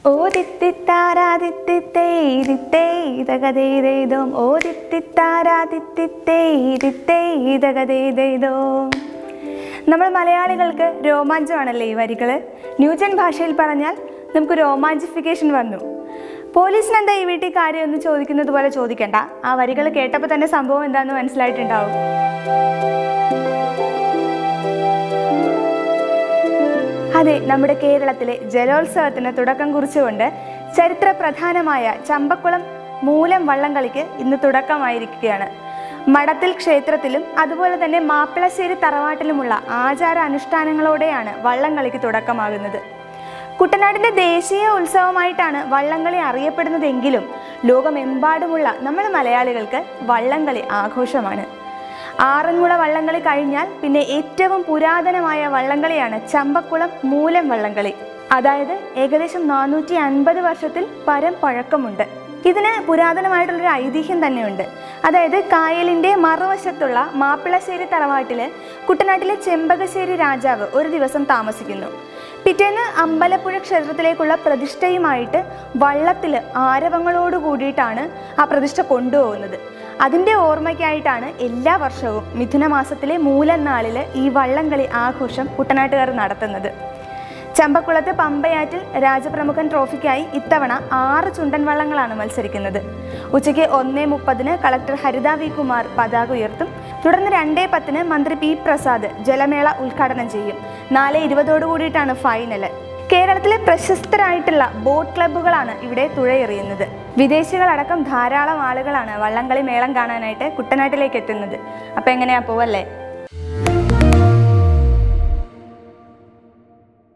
ഓ ദിത്തിത്താരാദിത്തിത്തേരിത്തേതകതേതേതോം ഓ ദിത്തിത്താരാദിത്തിത്തേരിത്തേതകതേതേതോം നമ്മൾ മലയാളികൾക്ക് രോമാഞ്ചമാണല്ലേ ഈ വരികൾ ന്യൂജൻ ഭാഷയിൽ പറഞ്ഞാൽ നമുക്ക് രോമാഞ്ചിഫിക്കേഷൻ വന്നു പോലീസിന് എന്താ ഈ വീട്ടിൽ കാര്യം എന്ന് ചോദിക്കുന്നത് പോലെ ചോദിക്കണ്ട ആ വരികൾ കേട്ടപ്പോൾ തന്നെ സംഭവം എന്താണെന്ന് മനസ്സിലായിട്ടുണ്ടാവും അതെ നമ്മുടെ കേരളത്തിലെ ജലോത്സവത്തിന് തുടക്കം കുറിച്ചുകൊണ്ട് ചരിത്ര പ്രധാനമായ ചമ്പക്കുളം മൂലം വള്ളംകളിക്ക് ഇന്ന് തുടക്കമായിരിക്കുകയാണ് മഠത്തിൽ ക്ഷേത്രത്തിലും അതുപോലെ തന്നെ മാപ്പിളശ്ശേരി തറവാട്ടിലുമുള്ള ആചാര അനുഷ്ഠാനങ്ങളോടെയാണ് വള്ളംകളിക്ക് തുടക്കമാകുന്നത് കുട്ടനാടിന്റെ ദേശീയ ഉത്സവമായിട്ടാണ് വള്ളംകളി അറിയപ്പെടുന്നതെങ്കിലും ലോകമെമ്പാടുമുള്ള നമ്മൾ മലയാളികൾക്ക് വള്ളംകളി ആഘോഷമാണ് ആറന്മുള വള്ളംകളി കഴിഞ്ഞാൽ പിന്നെ ഏറ്റവും പുരാതനമായ വള്ളംകളിയാണ് ചമ്പക്കുളം മൂലം വള്ളംകളി അതായത് ഏകദേശം നാനൂറ്റി അൻപത് വർഷത്തിൽ പരം പഴക്കമുണ്ട് ഇതിന് പുരാതനമായിട്ടുള്ളൊരു ഐതിഹ്യം തന്നെയുണ്ട് അതായത് കായലിൻ്റെ മറുവശത്തുള്ള മാപ്പിളശ്ശേരി തറവാട്ടില് കുട്ടനാട്ടിലെ ചെമ്പകശ്ശേരി രാജാവ് ഒരു ദിവസം താമസിക്കുന്നു പിറ്റേന്ന് അമ്പലപ്പുഴ ക്ഷേത്രത്തിലേക്കുള്ള പ്രതിഷ്ഠയുമായിട്ട് വള്ളത്തിൽ ആരവങ്ങളോട് കൂടിയിട്ടാണ് ആ പ്രതിഷ്ഠ കൊണ്ടുപോകുന്നത് അതിൻ്റെ ഓർമ്മയ്ക്കായിട്ടാണ് എല്ലാ വർഷവും മിഥുന മാസത്തിലെ മൂലം നാളിൽ ഈ വള്ളംകളി ആഘോഷം കുട്ടനാട്ടുകാർ നടത്തുന്നത് ചമ്പക്കുളത്ത് പമ്പയാറ്റിൽ രാജപ്രമുഖൻ ട്രോഫിക്കായി ഇത്തവണ ആറ് ചുണ്ടൻ വള്ളങ്ങളാണ് മത്സരിക്കുന്നത് ഉച്ചയ്ക്ക് ഒന്നേ മുപ്പതിന് കളക്ടർ ഹരിത വി കുമാർ പതാക ഉയർത്തും തുടർന്ന് രണ്ടേ പത്തിന് മന്ത്രി പി പ്രസാദ് ജലമേള ഉദ്ഘാടനം ചെയ്യും നാല് ഇരുപതോടു കൂടിയിട്ടാണ് ഫൈനൽ കേരളത്തിലെ പ്രശസ്തരായിട്ടുള്ള ബോട്ട് ക്ലബ്ബുകളാണ് ഇവിടെ തുഴയെറിയുന്നത് വിദേശികളടക്കം ധാരാളം ആളുകളാണ് വള്ളംകളി മേളം കാണാനായിട്ട് കുട്ടനാട്ടിലേക്ക് എത്തുന്നത് അപ്പം എങ്ങനെയാ പോവല്ലേ